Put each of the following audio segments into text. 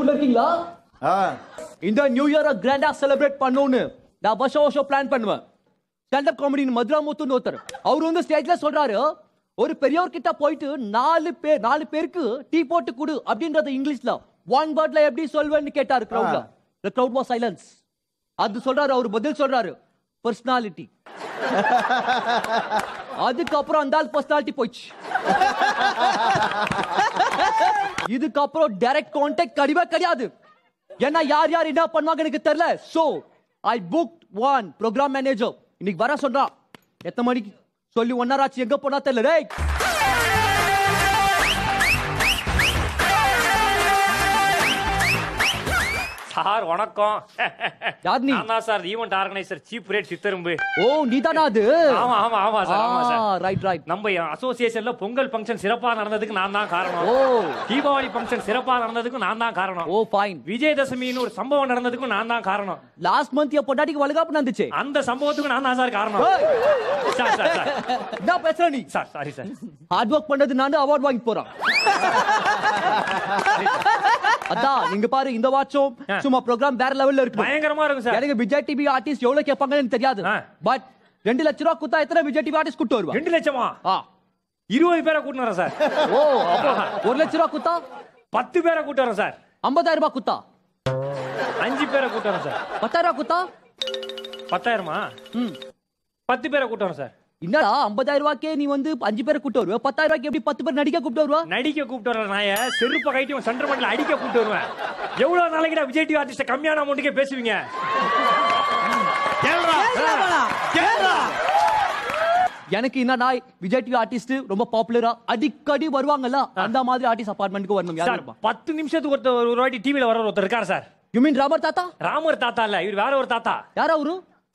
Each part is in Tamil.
ஊர்ல இருக்கீங்களா ஆ இந்த நியூ இயரை கிராண்டா செலிப்ரேட் பண்ணணும்னு நான் வருஷம் வருஷம் பிளான் பண்ணுவேன் ஸ்டாண்டப் காமெடி மதுராமுத்துன்னு ஒருத்தர் அவர் வந்து ஸ்டேஜ்ல சொல்றாரு ஒரு பெரியவர் கிட்ட போயிட்டு நாலு பேர் நாலு பேருக்கு டீ போட்டு கொடு அப்படின்றத இங்கிலீஷ்ல ஒன் வேர்ட்ல எப்படி சொல்வேன்னு கேட்டாரு கிரௌட்ல the crowd was silence அது சொல்றாரு அவர் பதில் சொல்றாரு பர்சனாலிட்டி அதுக்கப்புறம் அந்த ஆள் பர்சனாலிட்டி போயிடுச்சு இதுக்கப்புறம் டைரக்ட் கான்டாக்ட் கிடையவே கிடையாது ஏன்னா யார் யார் என்ன பண்ணுவாங்க எனக்கு தெரியல so I book one programme manager இன்னைக்கு வர சொல்றான் எத்தனை மணிக்கு சொல்லி ஒன்னராச்சு எங்க போனா தெரியல டேய் சார் வணக்கம் யார் நீ நான் தான் sir event organiser cheap rate சித்தரும்பு ஓ நீதானா அது ஆமா ஆமா ஆமா சார் ஆமா சார் ரைட் ரைட் நம்ம அசோசியேஷன்ல பொங்கல் ஃபங்க்ஷன் சிறப்பா நடந்ததுக்கு நான் தான் காரணம் ஓ தீபாவளி ஃபங்க்ஷன் சிறப்பா நடந்ததுக்கு நான் தான் காரணம் ஓ ஃபைன் விஜயதசமின்னு ஒரு சம்பவம் நடந்ததுக்கும் நான் தான் காரணம் லாஸ்ட் மந்த் என் பொண்டாட்டிக்கு வளகாப்பு நடந்துச்சு அந்த சம்பவத்துக்கு நான் தான் சார் காரணம் ஏய், சார் சார் சார் என்ன பேசுற நீ sir sorry sir hard work பண்ணது நான் அவார்ட் வாங்கி போறான் அதான் நீங்க பாரு இந்த வாட்சும் சும்மா ப்ரோக்ராம் வேற லெவல்ல இருக்கு பயங்கரமா இருக்கும் சார் எனக்கு விஜய் டிவி ஆர்டிஸ்ட் எவ்வளவு கேட்பாங்கன்னு எனக்கு தெரியாது ஆ. பட் ரெண்டு லட்ச ரூபா குத்தா எத்தனை விஜய் டிவி ஆர்டிஸ்ட் கூட்டு வருவா ரெண்டு லட்சமா ஆ இருபது பேரை கூட்டு வரேன் சார் ஓ அப்போ ஒரு லட்ச ரூபா குத்தா பத்து பேரை கூட்டு வரேன் சார் ஐம்பதாயிரம் ரூபாய் குத்தா அஞ்சு பேரை கூட்டு வரேன் சார் பத்தாயிரம் ரூபாய் குத்தா பத்தாயிரமா ம் பத்து பேரை கூட்டு வரேன் சார் என்னடா ஐம்பதாயிரம் ரூபாய்க்கே நீ வந்து அஞ்சு பேரை கூட்டு வருவ பத்தாயிரம் ரூபாய்க்கு எப்படி பத்து பேர் நடிக்க கூப்பிட்டு வருவா நடிக்க கூப்பிட்டு வர நாய செருப்ப கைட்டி சென்டர் மண்டில் அடிக்க கூப்பிட்டு வருவேன் எவ்வளவு நாளைக்கு விஜய் டிவி ஆர்டிஸ்ட கம்மியான அமௌண்ட்டுக்கே பேசுவீங்க எனக்கு என்னடா விஜய் டிவி ஆர்டிஸ்ட் ரொம்ப பாப்புலரா அடிக்கடி வருவாங்கல்ல அந்த மாதிரி ஆர்டிஸ்ட் அபார்ட்மெண்ட்க்கு வரணும் சார் யாரு பத்து நிமிஷத்துக்கு ஒருத்தர் ஒரு வாட்டி டிவில வர ஒருத்தர் இருக்காரு சார் யூ மீன் ராமர் தாத்தா ராமர் தாத்தா இல்ல இவர் வேற ஒரு தாத்தா யாரா அவரு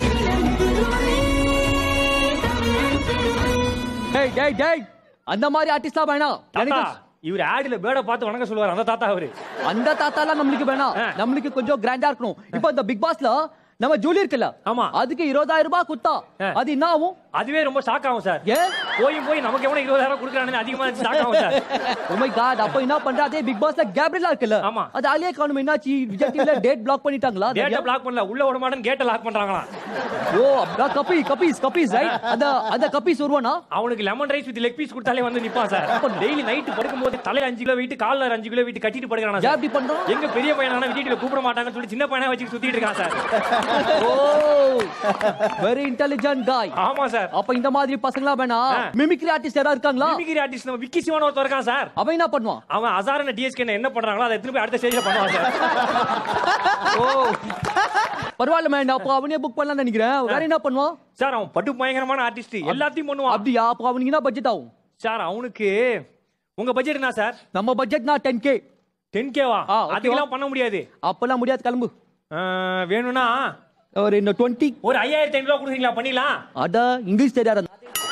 டேய் டேய் டேய் அந்த மாதிரி ஆர்டிஸ்ட்லாம் வேணாம் தாத்தா எனக்கு இவர் ஆடுல பேட பார்த்து வணக்கம் சொல்லுவார் அந்த தாத்தா அவரு அந்த தாத்தாலாம் நம்மளுக்கு வேணாம் ஆ. நம்மளுக்கு கொஞ்சம் கிராண்டா இருக்கணும் இப்போ இந்த பிக் பாஸ்ல நம்ம ஜூலி இருக்குல்ல ஆமா. அதுக்கு இருபதாயிரம் ரூபாய் குத்தா ஆ. அது என்ன ஆகும் அதுவே ரொம்ப ஷாக் ஆகும் சார் ஏ போய் போய் நமக்கு எவன இருபதாயிரம் கொடுக்குறானு அதிகமா ஷாக் ஆகும் சார் ஓ மை காட் அப்ப என்ன பண்ற அதே பிக் பாஸ்ல கேப்ரியலா இருக்குல்ல ஆமா. அது ஆலியா காணும் என்னாச்சு விஜய் டிவில டேட் பிளாக் பண்ணிட்டாங்களா கேட்ட பிளாக் பண்ணல உள்ள விட மாட்டேன்னு கேட்ட லாக் பண்றாங்களாம் ஓ அப்படியா கப்பி கப்பீஸ் கப்பீஸ் ரைட் அந்த அந்த கப்பீஸ் வருவானா அவனுக்கு lemon rice with leg piece கொடுத்தாலே வந்து நிப்பான் சார் டெய்லி நைட் படுக்கும் போது தலையில அஞ்சு கிலோ வெயிட் கால்ல அஞ்சு கிலோ வெயிட் கட்டிட்டு படுக்கிறானா ஏன் சார் அப்படி பண்றான் எங்க பெரிய பையனான விஜய் டிவில கூப்பிட மாட்டாங்கன்னு சொல்லி சின்ன பையனா வச்சு சுத்திட்டு இருக்கான் சார் ஓ வெரி இன்டெலிஜென்ட் காய் ஆமா சார் அப்ப இந்த மாதிரி பசங்களா வேணாம் ஆ. மிமிக்ரி ஆர்டிஸ்ட் யாரா இருக்காங்களா மிமிகிரி ஆர்டிஸ்ட் நம்ம விக்கி சிவான ஒருத்தர் இருக்கான் சார் அவன் என்ன பண்ணுவான் அவன் அசாரன டிஎஸ்கே என்ன பண்றாங்களோ அதை எடுத்துட்டு போய் அடுத்த ஸ்டேஜ்ல பண்ணுவான் சார் ஓ பரவாயில்ல மேன் அப்போ அவனே புக் பண்ணலாம்னு நினைக்கிறேன் வேற என்ன பண்ணுவான் சார் அவன் பட்டு பயங்கரமான ஆர்டிஸ்ட் எல்லாத்தையும் பண்ணுவான் அப்படியா அப்போ அவனுக்கு என்ன பட்ஜெட் ஆகும் சார் அவனுக்கு உங்க பட்ஜெட் என்ன சார் நம்ம பட்ஜெட் நான் டென் கே டென் கேவா ஆ, okay அதுக்கெல்லாம் பண்ண முடியாது அப்பெல்லாம் முடியாது கிளம்பு அஹ், வேணும்னா ஒரு இந்த டுவெண்ட்டி ஒரு ஐயாயிரத்தி ஐநூறு ரூபா கொடுக்குறீங்களா பண்ணிடலாம் அட இங்கிலீஷ் தெரியாது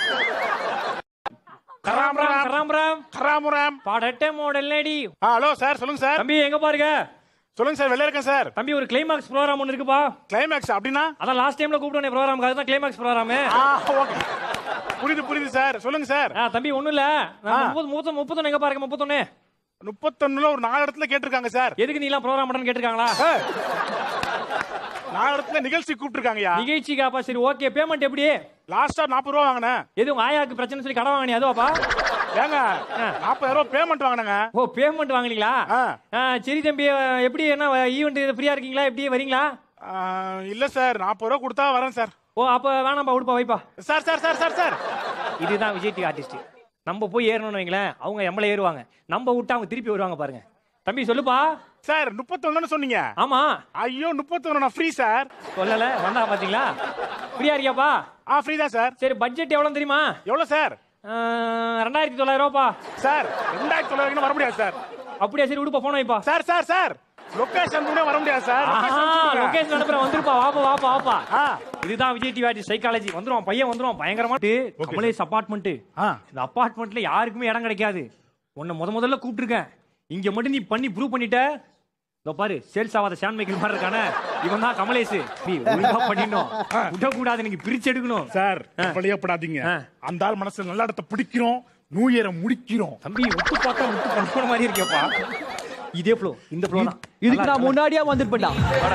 கராம் ராம் கராம் ராம் ராமுராம் பாடட்டே மாடல் லேடி ஹலோ சார் சொல்லுங்க சார் தம்பி எங்க பாருங்க சொல்லுங்க சார் வெளில இருக்கேன் சார் தம்பி ஒரு கிளைமாக்ஸ் ப்ரோகிராம் ஒன்று இருக்குப்பா கிளைமேக்ஸ் அப்படின்னா அதான் லாஸ்ட் டைம்ல கூப்பிட்டோம் ப்ரோகிராமுக்காக தான் கிளைமாக்ஸ் ப்ரோகிராமு ஆ ஓகே புரியுது புரியுது சார் சொல்லுங்க சார் ஆ தம்பி ஒண்ணும் இல்ல நான் ஆ. முப்பது முப்பத்தொன்னு முப்பத்தொன்னு எங்க பாருங்க முப்பத்தொன்னு முப்பத்தொன்னுல ஒரு நாலு இடத்துல கேட்டிருக்காங்க சார் எதுக்கு நீ எல்லாம் ப்ரோகிராம் பண்ணு கேட்டிருக்காங்களா ஏய், நாலு இடத்துல நிகழ்ச்சி கூப்பிட்டுருக்காங்கய்யா நிகழ்ச்சிக்காப்பா சரி ஓகே பேமெண்ட் எப்படி லாஸ்டா நாற்பது ரூபா வாங்கினேன் எது உங்க ஆயாக்கு பிரச்சனை சொல்லி கடன் வாங்கினி அதுவாப்பா ஏங்க நாற்பதாயிரம் ரூபா பேமெண்ட் வாங்கினேங்க ஓ பேமெண்ட் வாங்குனீங்களா ஆ. ஆ, சரி தம்பி அஹ், எப்படி என்ன ஈவெண்ட் ஃப்ரீயா இருக்கீங்களா எப்படி வரீங்களா ஆ, இல்ல சார் நாற்பது ரூபா கொடுத்தா வரேன் சார் ஓ அப்ப வேணாம்பா விடுப்பா வைப்பா sir sir sir sir sir இதுதான் விஜய் டிவி ஆர்டிஸ்ட் நம்ம போய் ஏறணும்னு வைங்களேன் அவங்க எம்மள ஏறுவாங்க நம்ம விட்டு அவங்க திருப்பி வருவாங்க பாருங்க தம்பி சொல்லுப்பா சார் முப்பத்தொன்னு சொன்னீங்க ஆமா ஐயோ முப்பத்தொன்னு நான் ஃப்ரீ சார் சொல்லல வந்தா பாத்தீங்களா ஃப்ரீயா இருக்கியாப்பா ஆ ஃப்ரீ தான் சார் சரி பட்ஜெட் எவ்வளவு தெரியுமா எவ்வளவு சார் அஹ், ரெண்டாயிரத்தி தொள்ளாயிரம் ரூபாப்பா சார் ரெண்டாயிரத்தி தொள்ளாயிரம் வர முடியாது சார் அப்படியா சரி விடுப்பா போன வைப்பா சார் சார் சார் லொகேஷன் கூட வர முடியாது சார் லொகேஷன் அனுப்புறேன் வந்துருப்பா வாப்பா வாப்பா வாப்பா ஆ இதுதான் விஜய் டிவி ஆர்டிஸ்ட் சைக்காலஜி வந்துருவான் பையன் வந்துருவான் பயங்கரமா கமலேஷ் அபார்ட்மெண்ட் ஆ இந்த அபார்ட்மெண்ட்ல யாருக்குமே இடம் கிடைக்காது உன்னை முத முதல்ல கூப்பிட்டுருக்கேன் இங்க மட்டும் நீ பண்ணி ப்ரூவ் பண்ணிட்ட இதோ பாரு சேல்ஸ் ஆகாத ஷான் மைக்கேல் மாதிரி இருக்கானே இவன் தான் கமலேஷ் நீ ஒழுங்கா பண்ணிடணும் விடக்கூடாது நீங்க பிரிச்சு எடுக்கணும் சார் வழியப்படாதீங்க ஆ. அந்த ஆள் மனசுல நல்ல இடத்த பிடிக்கிறோம் நியூ இயரை முடிக்கிறோம் தம்பி விட்டு பார்த்தா விட்டு பண்ண மாதிரி இருக்கேப்பா இதே ஃப்ளோ இந்த ஃப்ளோ தான் இதுக்கு நான் முன்னாடியே வந்திருப்பேன்டா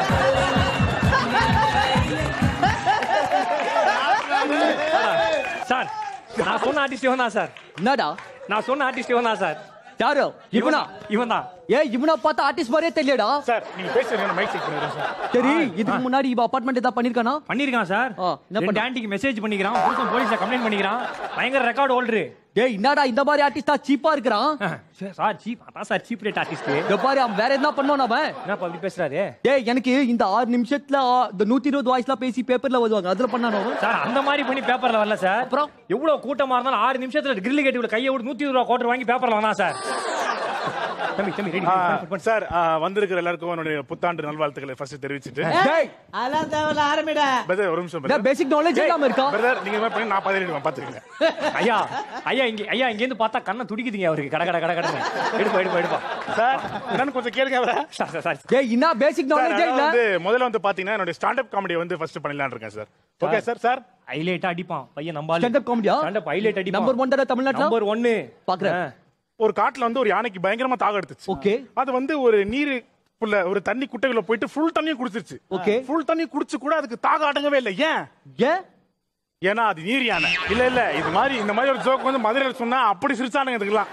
சார் நான் சொன்ன ஆர்டிஸ்ட் இவன் தான் சார் என்னடா நான் சொன்ன ஆர்டிஸ்ட் இவன் தான் சார் யாரு இவனா இவன் தான் ஏ இவனா பார்த்தா ஆர்டிஸ்ட் மாதிரியே தெரியலடா சார் நீங்க பேசுறீங்க மைக் செக் பண்ணிடுறேன் சார் சரி இதுக்கு முன்னாடி இவ அபார்ட்மெண்ட் ஏதாவது பண்ணிருக்கானா பண்ணிருக்கான் சார் ஆ, என்ன ரெண்டு பண்ணா? ஆன்ட்டிக்கு மெசேஜ் பண்ணிக்கிறான் புருஷன் போலீஸ்ல கம்ப்ளைண்ட் பண்ணிக்கிறான் பயங்கர ரெக்கார்டு ஹோல்டரு டேய் என்னடா இந்த மாதிரி ஆர்டிஸ்டா சீப்பா இருக்கிறான் சார் சீப் அதான் சார் சீப் ரேட் ஆர்டிஸ்ட் இங்க பாரு அவன் வேற என்ன பண்ணுவான் அவன் என்னப்பா அப்படி பேசுறாரு டேய் எனக்கு இந்த ஆறு நிமிஷத்துல ஆ, இந்த நூத்தி இருபது வாய்ஸ்லாம் பேசி பேப்பர்ல வருவாங்க அதுல பண்ணானோ அவன் சார் அந்த மாதிரி பண்ணி பேப்பர்ல வரல சார் அப்புறம்? எவ்வளவு கூட்டமா இருந்தாலும் ஆறு நிமிஷத்துல கிரில் கேட்டு கையை விட்டு நூத்தி இருபது ரூபா கோட்டர் வாங்கி பேப்பர்ல வந்தா சார் தம்பி தம்பி ரெடி ஆ, சார் ஆ, வந்திருக்கிற எல்லாருக்கும் என்னுடைய புத்தாண்டு நல்வாழ்த்துக்களை ஃபர்ஸ்ட் தெரிவிச்சிட்டு டேய் அதெல்லாம் தேவையில்ல ஆரம்பிடா பிரதர் ஒரு நிமிஷம் இந்த பிரதர் பேசிக் நாலேஜ் இல்லாம இருக்கா பிரதர் நீங்க இந்த மாதிரி பண்ணி நான் பதினேழு பாத்துக்கங்க ஐயா ஐயா இங்க ஐயா இங்க இருந்து பார்த்தா கண்ணை துடிக்குதுங்க அவருக்கு கட கட கட கடன்னு எடுப்பா எடுப்பா எடுப்பா சார் என்னன்னு கொஞ்சம் கேளுங்க அவரை சார் சார் சார் டேய் என்ன பேசிக் சார், நாலேஜே அதாவது இல்ல வந்து முதல்ல வந்து பாத்தீங்கன்னா என்னுடைய ஸ்டாண்டப் காமெடி வந்து ஃபர்ஸ்ட் பண்ணலாம்னு இருக்கேன் சார் ஓகே சார் சார் ஹைலைட்டா அடிப்பான் பையன் நம்பால ஸ்டாண்ட் அப் காமெடியா ஸ்டாண்ட் அப் ஹைலைட் அடிப்பான் நம்பர் 1 தர தமிழ்நாட்டுல நம்பர் 1 பாக்குறேன். ஒரு காட்டுல வந்து ஒரு யானைக்கு பயங்கரமா தாக எடுத்துச்சு ஓகே அது வந்து ஒரு நீர் புள்ள ஒரு தண்ணி குட்டைக்குள்ள போயிட்டு ஃபுல் தண்ணியும் குடிச்சிருச்சு Okay. ஃபுல் தண்ணி குடிச்சு கூட அதுக்கு தாக அடங்கவே இல்லை ஏன் ஏன் ஏன்னா அது நீர் யானை இல்ல இல்ல இது மாதிரி இந்த மாதிரி ஒரு ஜோக் வந்து மதுரையில் சொன்னா அப்படி சிரிச்சானுங்க இதுக்கெல்லாம்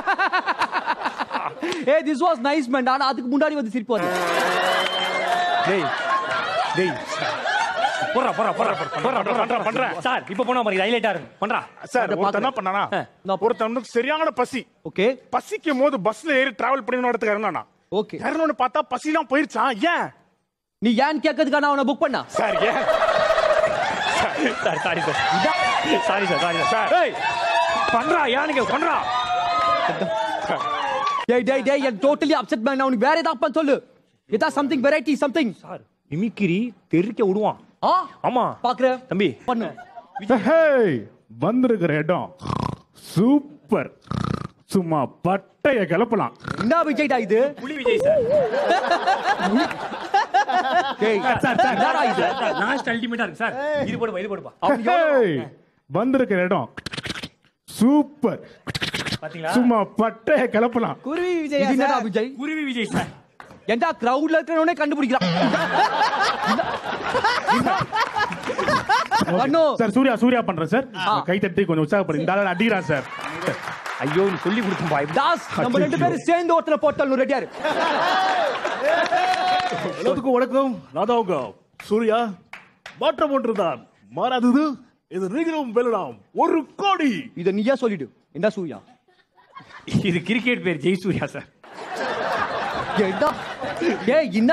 ஏ திஸ் வாஸ் நைஸ் மேன் ஆனா அதுக்கு முன்னாடி வந்து சிரிப்பு வருது டேய் டேய் போறா போறா போறா போறா பண்றேன், பண்றேன். சார் இப்போ போனா மாதிரி ஹைலைட்டா இருக்கும் பண்றா சார் அதை ஒருத்தன் என்ன பார்க்கறேன். பண்ணானா நான் ஒருத்தன் வந்து சரியான பசி ஓகே பசிக்கும் போது பஸ்ல ஏறி டிராவல் பண்ணி இடத்துக்கு இறங்கினா ஓகே இறங்கணும்னு பார்த்தா பசிலாம் போயிருச்சான் ஏன் நீ ஏன் கேட்கறதுக்கான அவனை புக் பண்ணா சார் ஏன் sir sorry sir sorry sir sorry sir ஏய் பண்றா யானுங்க பண்றா டேய் டேய் டேய் என் டோட்டலி அப்செட் மேன் அவனுக்கு வேற ஏதாவது பண்ண சொல்லு ஏதா something variety something sir mimicry தெறிக்க விடுவான் ஆ ஆமா பாக்குறேன் தம்பி பண்ணு ஹேய் வந்திருக்கிற இடம் சூப்பர் சும்மா பட்டைய கிளப்பலாம் என்ன விஜய்டா இது புலி விஜய் சார் டேய் என்னடா இது லாஸ்ட் அல்டிமேட்டா இருக்கு சார் இது போடுப்பா இது போடுப்பா அவன் எவ்வளவு- ஹேய் வந்திருக்கிற இடம் சூப்பர் பாத்தீங்களா சும்மா பட்டைய கிளப்பலாம் குருவி இது விஜயா என்னடா சார் விஜய் குருவி விஜய் சார் ஏன்டா கிரவுட்ல இருக்கிறவனே கண்டுபிடிக்கிறான் பண்ணு சார் சூர்யா சூர்யா பண்றேன் சார் கை தட்டி கொஞ்சம் உற்சாகப்படுங்க இந்த ஆளு அடிக்கிறான் சார் ஐயோ நீ சொல்லி கொடுத்தும்பா தாஸ் நம்ம ரெண்டு பேரும் சேர்ந்து ஒருத்தர போட்டல் ரெடியா இரு எல்லாத்துக்கும் வணக்கம் நான் தான் உங்க சூர்யா மாற்றம் ஒன்றுதான் மாறாதது இது நீங்களும் வெல்லலாம் ஒரு கோடி இத நீயா சொல்லிடு என்ன சூர்யா இது கிரிக்கெட் பேர் ஜெய் சூர்யா சார் ஏண்டா ஏய் என்ன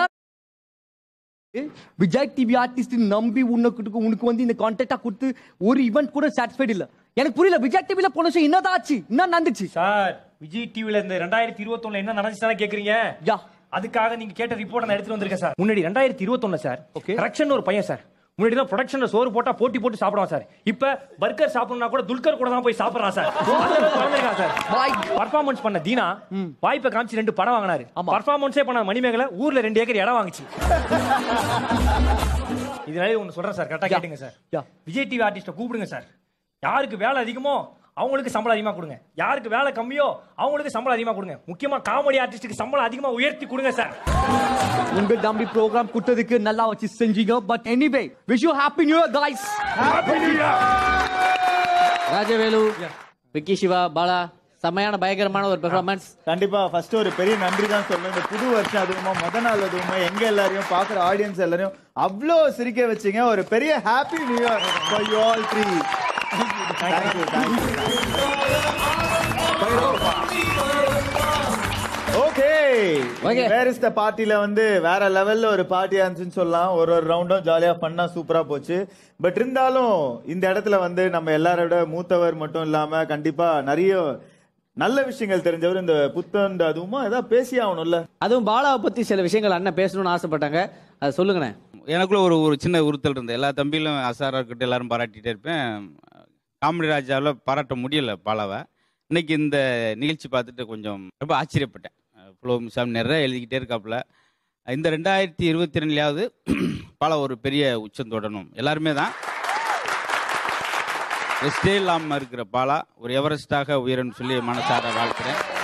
விஜய் டிவி ஆர்டிஸ்ட் நம்பி உனக்கு உனக்கு வந்து இந்த கான்டாக்டா கொடுத்து ஒரு ஈவென்ட் கூட சாட்டிஸ்ஃபைட் இல்ல எனக்கு புரியல விஜய் டிவில போன வருஷம் என்னதான் ஆச்சு என்ன நடந்துச்சு சார் விஜய் டிவில இந்த ரெண்டாயிரத்தி இருபத்தொன்னுல என்ன நடந்துச்சு கேக்குறீங்க யா அதுக்காக நீங்க கேட்ட ரிப்போர்ட் நான் எடுத்துட்டு வந்திருக்கேன் சார் முன்னாடி ரெண்டாயிரத்தி இருபத்தொன்னு சார் Okay. கரெக்ஷன் ஒரு பையன் சார் முன்னாடி தான் ப்ரொடக்ஷன்ல சோறு போட்டா போட்டி போட்டு சாப்பிடுவான் சார் இப்ப பர்கர் சாப்பிடணும்னா கூட துல்கர் கூட தான் போய் சாப்பிடுறான் சார் அந்த அளவுக்கு வளர்ந்திருக்கான் சார் Why? பர்ஃபார்மன்ஸ் பண்ண தீனா வாய்ப்பை காமிச்சு ரெண்டு படம் வாங்கினாரு ஆமா. பர்ஃபார்மன்ஸே பண்ண மணிமேகலை ஊர்ல ரெண்டு ஏக்கர் இடம் வாங்குச்சு இதனால ஒன்னு சொல்றேன் சார் கரெக்டா Yeah. கேட்டுங்க சார் Yeah. விஜய் டிவி ஆர்டிஸ்ட கூப்பிடுங்க சார் யாருக்கு வேலை அதிகமோ அவங்களுக்கு சம்பளம் அதிகமா கொடுங்க யாருக்கு வேலை கம்மியோ அவங்களுக்கு சம்பளம் அதிகமா கொடுங்க முக்கியமா காமெடி ஆர்டிஸ்டுக்கு சம்பளம் அதிகமா உயர்த்தி கொடுங்க சார் உங்க தம்பி ப்ரோக்ராம் கொடுத்ததுக்கு நல்லா வச்சு செஞ்சீங்க but anyway wish you happy new year guys Rajavelu Vicky Siva Bala செம்மையான பயங்கரமான ஒரு பெர்ஃபார்மன்ஸ் கண்டிப்பா ஃபர்ஸ்ட் ஒரு பெரிய நன்றி தான் சொல்லணும் இந்த புது வருஷம் அதுவுமா முத நாள் அதுவுமா எங்க எல்லாரையும் பாக்குற ஆடியன்ஸ் எல்லாரையும் அவ்வளோ சிரிக்க வச்சீங்க ஒரு பெரிய happy new year for you all three thank you okay Okay. Where is the பார்ட்டில வந்து வேற லெவல்ல ஒரு பார்ட்டி இருந்துச்சுன்னு சொல்லலாம் ஒரு ஒரு ரவுண்டும் ஜாலியா பண்ணா சூப்பரா போச்சு பட் இருந்தாலும் இந்த இடத்துல வந்து நம்ம எல்லாரோட மூத்தவர் மட்டும் இல்லாம கண்டிப்பா நிறைய நல்ல விஷயங்கள் தெரிஞ்சவர் இந்த புத்தன் அதுவுமா ஏதாவது பேசி ஆகணும்ல அதுவும் பாலாவை பத்தி சில விஷயங்கள் அண்ணன் பேசணும்னு ஆசைப்பட்டாங்க அதை சொல்லுங்கண்ணே எனக்குள்ள ஒரு ஒரு சின்ன உறுத்தல் இருந்தது எல்லா தம்பியிலும் அசாரா இருக்கட்டும் எல்லாரும் பாராட்டிட்டே இருப்பேன் காமெடி ராஜாவில் பாராட்ட முடியல பாலாவை இன்னைக்கு இந்த நிகழ்ச்சி பார்த்துட்டு கொஞ்சம் ரொம்ப ஆச்சரியப்பட்டேன் இவ்வளோ மிசாம் நிறைய எழுதிக்கிட்டே இருக்காப்புல இந்த ரெண்டாயிரத்தி இருபத்தி ரெண்டுலையாவது பாலா ஒரு பெரிய உச்சம் தொடரணும் எல்லாருமே தான் ரெஸ்டே இல்லாமல் இருக்கிற பாலா ஒரு எவரெஸ்டாக உயரன்னு சொல்லி மனசார வாழ்த்துறேன்